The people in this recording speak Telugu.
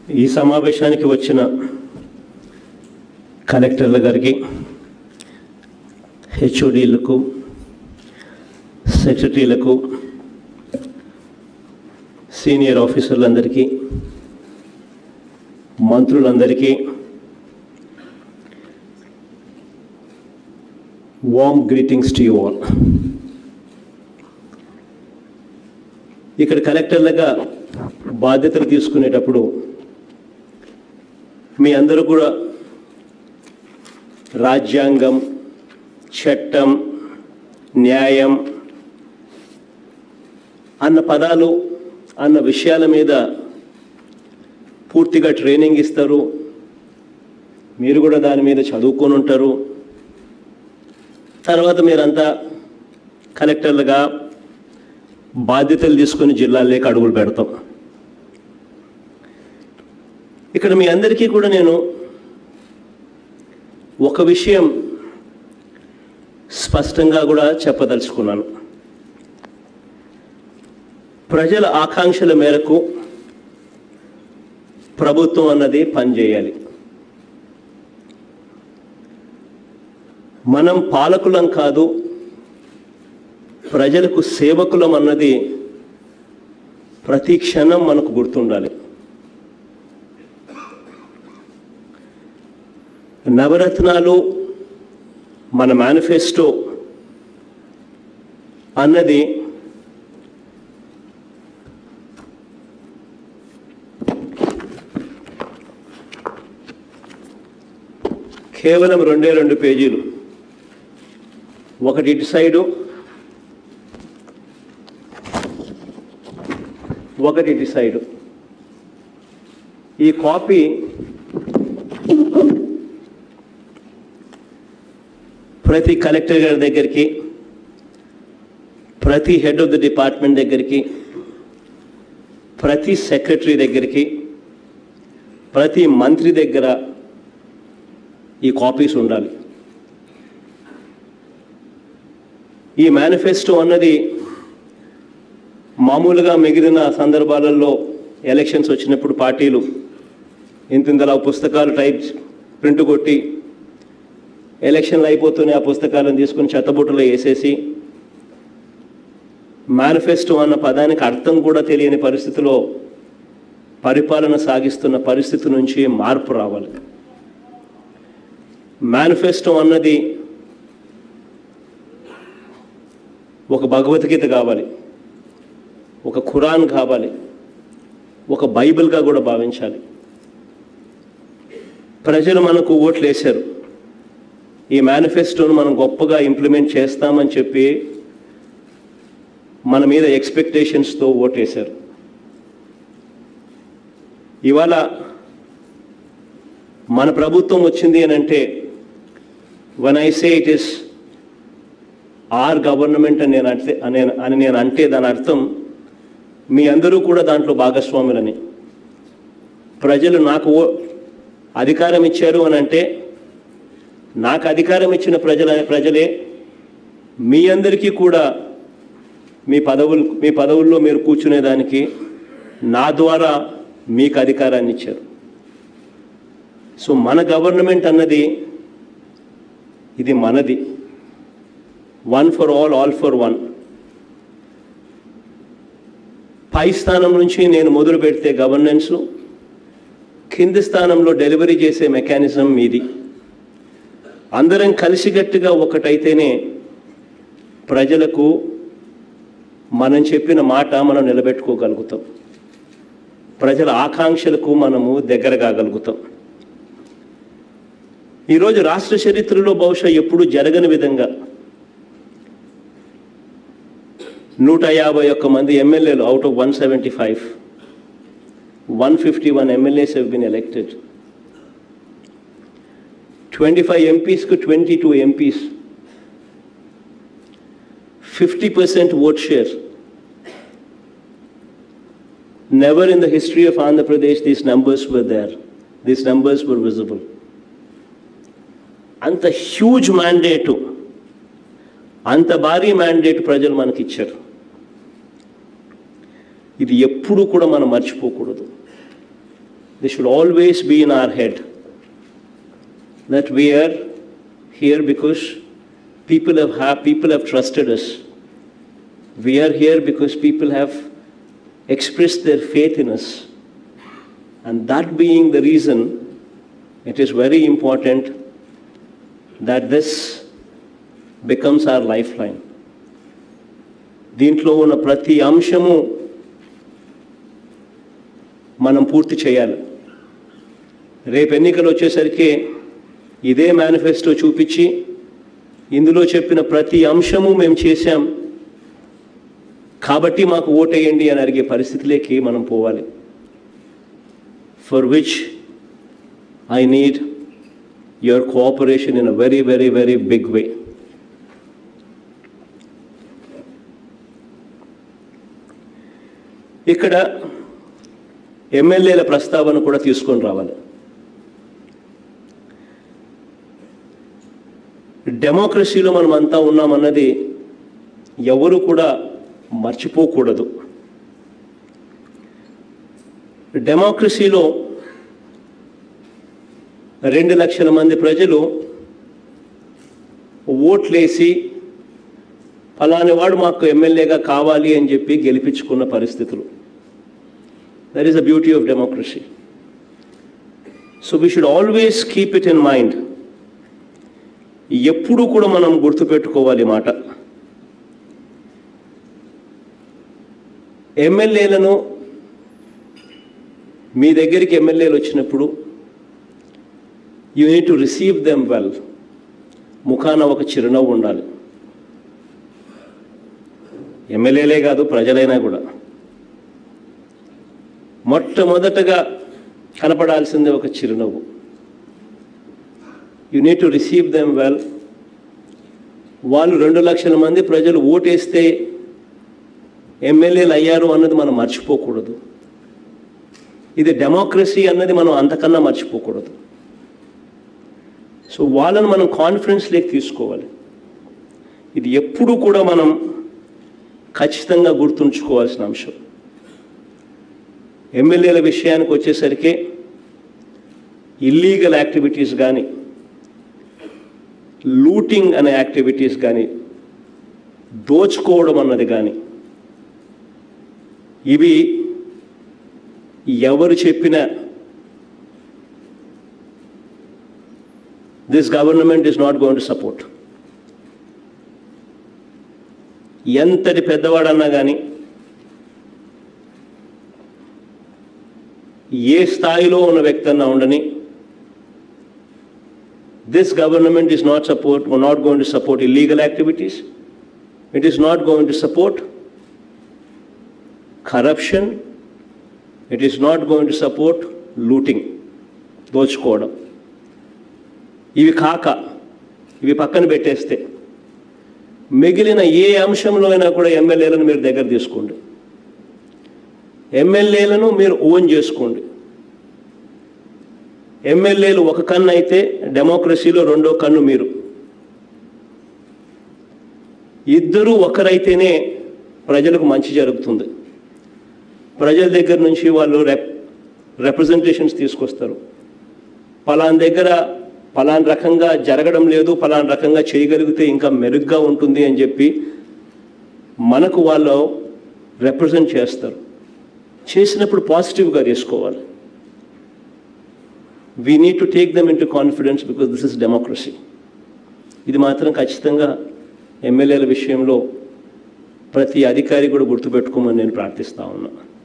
ఈ సమావేశానికి వచ్చిన కలెక్టర్ల గారికి హెచ్ఓడీలకు సెక్రటరీలకు సీనియర్ ఆఫీసర్లందరికీ మంత్రులందరికీ warm greetings to you all ఇక్కడ కలెక్టర్లుగా బాధ్యతలు తీసుకునేటప్పుడు మీ అందరూ కూడా రాజ్యాంగం చట్టం న్యాయం అన్న పదాలు అన్న విషయాల మీద పూర్తిగా ట్రైనింగ్ ఇస్తారు మీరు కూడా దాని మీద చదువుకొని ఉంటారు తర్వాత మీరంతా కలెక్టర్లుగా బాధ్యతలు తీసుకుని జిల్లాల్లోకి అడుగులు పెడతాం ఇక్కడ మీ అందరికీ కూడా నేను ఒక విషయం స్పష్టంగా కూడా చెప్పదలుచుకున్నాను ప్రజల ఆకాంక్షల మేరకు ప్రభుత్వం అన్నది పనిచేయాలి మనం పాలకులం కాదు ప్రజలకు సేవకులం అన్నది ప్రతి క్షణం మనకు గుర్తుండాలి నవరత్నాలు మన మేనిఫెస్టో అన్నది కేవలం రెండే రెండు పేజీలు ఒకటి ఇటు సైడు ఒకటి ఇటు సైడు ఈ కాపీ ప్రతి కలెక్టర్ గారి దగ్గరికి ప్రతి హెడ్ ఆఫ్ ది డిపార్ట్మెంట్ దగ్గరికి ప్రతి సెక్రటరీ దగ్గరికి ప్రతి మంత్రి దగ్గర ఈ కాపీస్ ఉండాలి ఈ మేనిఫెస్టో అన్నది మామూలుగా మిగిలిన సందర్భాలలో ఎలక్షన్స్ వచ్చినప్పుడు పార్టీలు ఇంతింతలా పుస్తకాలు టైప్ ప్రింట్ కొట్టి ఎలక్షన్లు అయిపోతూనే ఆ పుస్తకాలను తీసుకుని చెత్తబుట్టలో వేసేసి మేనిఫెస్టో అన్న పదానికి అర్థం కూడా తెలియని పరిస్థితిలో పరిపాలన సాగిస్తున్న పరిస్థితి నుంచి మార్పు రావాలి మేనిఫెస్టో అన్నది ఒక భగవద్గీత కావాలి ఒక ఖురాన్ కావాలి ఒక బైబిల్గా కూడా భావించాలి ప్రజలు మనకు ఓట్లు వేశారు ఈ మేనిఫెస్టోను మనం గొప్పగా ఇంప్లిమెంట్ చేస్తామని చెప్పి మన మీద ఎక్స్పెక్టేషన్స్తో ఓటేశారు ఇవాళ మన ప్రభుత్వం వచ్చింది అని అంటే when I say it is our government అని నేను అంటే అని అని నేను అంటే దాని అర్థం మీ అందరూ కూడా దాంట్లో భాగస్వాములని ప్రజలు నాకు ఓ- అధికారం ఇచ్చారు అని అంటే నాకు అధికారం ఇచ్చిన ప్రజల ప్రజలే మీ అందరికీ కూడా మీ పదవులు మీ పదవుల్లో మీరు కూర్చునేదానికి నా ద్వారా మీకు అధికారాన్ని ఇచ్చారు సో మన గవర్నమెంట్ అన్నది ఇది మనది one for all all for one పై స్థానం నుంచి నేను మొదలు పెడితే గవర్నెన్స్ కింది స్థానంలో డెలివరీ చేసే మెకానిజం మీది అందరం కలిసికట్టుగా ఒకటైతేనే ప్రజలకు మనం చెప్పిన మాట మనం నిలబెట్టుకోగలుగుతాం ప్రజల ఆకాంక్షలకు మనము దగ్గర కాగలుగుతాం ఈరోజు రాష్ట్ర చరిత్రలో బహుశా ఎప్పుడు జరగని విధంగా నూట యాభై ఒక్క మంది ఎమ్మెల్యేలు out of one seventy five one fifty one MLAs have been elected twenty five ఎంపీస్కు twenty two MPs fifty percent vote share never in the history of Andhra Pradesh these numbers were there these numbers were visible అంత హ్యూజ్ మ్యాండేటు అంత భారీ మ్యాండేట్ ప్రజలు మనకి ఇచ్చారు ఇది ఎప్పుడూ కూడా మనం మర్చిపోకూడదు this should always be in our head that we are here because people have, have people have trusted us. We are here because people have expressed their faith in us. And that being the reason, it is very important that this becomes our lifeline. దీంట్లో ఉన్న ప్రతి అంశము మనం పూర్తి చేయాలి రేపు ఎన్నికలు వచ్చేసరికి ఇదే మేనిఫెస్టో చూపించి ఇందులో చెప్పిన ప్రతి అంశము మేము చేశాం కాబట్టి మాకు ఓటేయండి అని అడిగే పరిస్థితిలోకి మనం పోవాలి for which I need your cooperation in a very very very big way ఇక్కడ ఎమ్మెల్యేల ప్రస్తావన కూడా తీసుకొని రావాలి డెమోక్రసీలో మనం అంతా ఉన్నామన్నది ఎవరు కూడా మర్చిపోకూడదు డెమోక్రసీలో రెండు లక్షల మంది ప్రజలు ఓట్లేసి ఫలాని వాడు మాకు ఎమ్మెల్యేగా కావాలి అని చెప్పి గెలిపించుకున్న పరిస్థితులు that is the beauty of democracy so we should always keep it in mind ఎప్పుడు కూడా మనం గుర్తుపెట్టుకోవాలి ఈ మాట ఎమ్మెల్యేలను మీ దగ్గరికి ఎమ్మెల్యేలు వచ్చినప్పుడు you need to receive them well ముఖాన ఒక చిరునవ్వు ఉండాలి ఎమ్మెల్యేలే కాదు ప్రజలైనా కూడా మొట్టమొదటగా కనపడాల్సిందే ఒక చిరునవ్వు you need to receive them well వాళ్ళు రెండు లక్షల మంది ప్రజలు ఓటేస్తే ఎమ్మెల్యేలు అయ్యారు అన్నది మనం మర్చిపోకూడదు ఇది డెమోక్రసీ అన్నది మనం అంతకన్నా మర్చిపోకూడదు సో వాళ్ళని మనం కాన్ఫిడెన్స్లోకి తీసుకోవాలి ఇది ఎప్పుడు కూడా మనం ఖచ్చితంగా గుర్తుంచుకోవాల్సిన అంశం ఎమ్మెల్యేల విషయానికి వచ్చేసరికి ఇల్లీగల్ యాక్టివిటీస్ కానీ లూటింగ్ అనే యాక్టివిటీస్ కానీ దోచుకోవడం అన్నది కానీ ఇవి ఎవరు చెప్పినా this government is not going to support ఎంతటి పెద్దవాడన్నా కానీ ఏ స్థాయిలో ఉన్న వ్యక్తి అన్నా ఉండని this government is not support not going to support illegal activities it is not going to support corruption it is not going to support looting దోచుకోవడం ఇవి కాక ఇవి పక్కన పెట్టేస్తే మిగిలిన ఏ అంశంలో అయినా కూడా ఎమ్మెల్యేలను మీరు దగ్గర తీసుకోండి ఎమ్మెల్యేలను మీరు ఓన్ చేసుకోండి ఎమ్మెల్యేలు ఒక కన్ను అయితే డెమోక్రసీలో రెండో కన్ను మీరు ఇద్దరూ ఒకరైతేనే ప్రజలకు మంచి జరుగుతుంది ప్రజల దగ్గర నుంచి వాళ్ళు రెప్ రిప్రజెంటేషన్స్ తీసుకొస్తారు పలాన్ దగ్గర పలాన్ రకంగా జరగడం లేదు పలాన్ రకంగా చేయగలిగితే ఇంకా మెరుగ్గా ఉంటుంది అని చెప్పి మనకు వాళ్ళు రిప్రజెంట్ చేస్తారు చేసినప్పుడు పాజిటివ్గా తీసుకోవాలి we need to take them into confidence because this is democracy ఇది మాత్రం ఖచ్చితంగా ఎమ్మెల్యేల విషయంలో ప్రతి అధికారి కూడా గుర్తుపెట్టుకోమని నేను ప్రార్థిస్తా ఉన్నా